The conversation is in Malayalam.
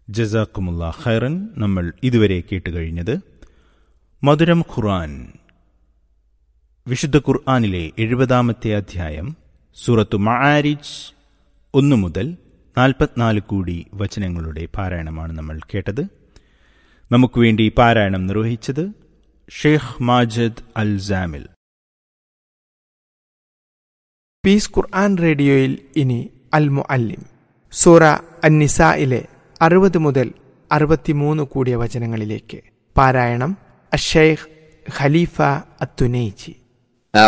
ജസാക്കുമുള്ള ഖൈറൻ നമ്മൾ ഇതുവരെ കേട്ടുകഴിഞ്ഞത് മധുരം ഖുർആൻ വിശുദ്ധ ഖുർആാനിലെ എഴുപതാമത്തെ അധ്യായം സൂറത്തു മആരിജ് ഒന്നു മുതൽ നാൽപ്പത്തിനാല് കൂടി വചനങ്ങളുടെ പാരായണമാണ് നമ്മൾ കേട്ടത് നമുക്ക് വേണ്ടി പാരായണം നിർവഹിച്ചത് ഷെയ്ഖ് മാജദ് അൽ ജാമിൽ പീസ് ഖുർആൻ റേഡിയോയിൽ ഇനി അൽ മുഅല്ലിം സൂറ അന്നിസയിലെ അറുപത് മുതൽ അറുപത്തിമൂന്ന് കൂടിയ വചനങ്ങളിലേക്ക് പാരായണം അഷെയ്ഖ് ഖലീഫ അത്തുനൈജി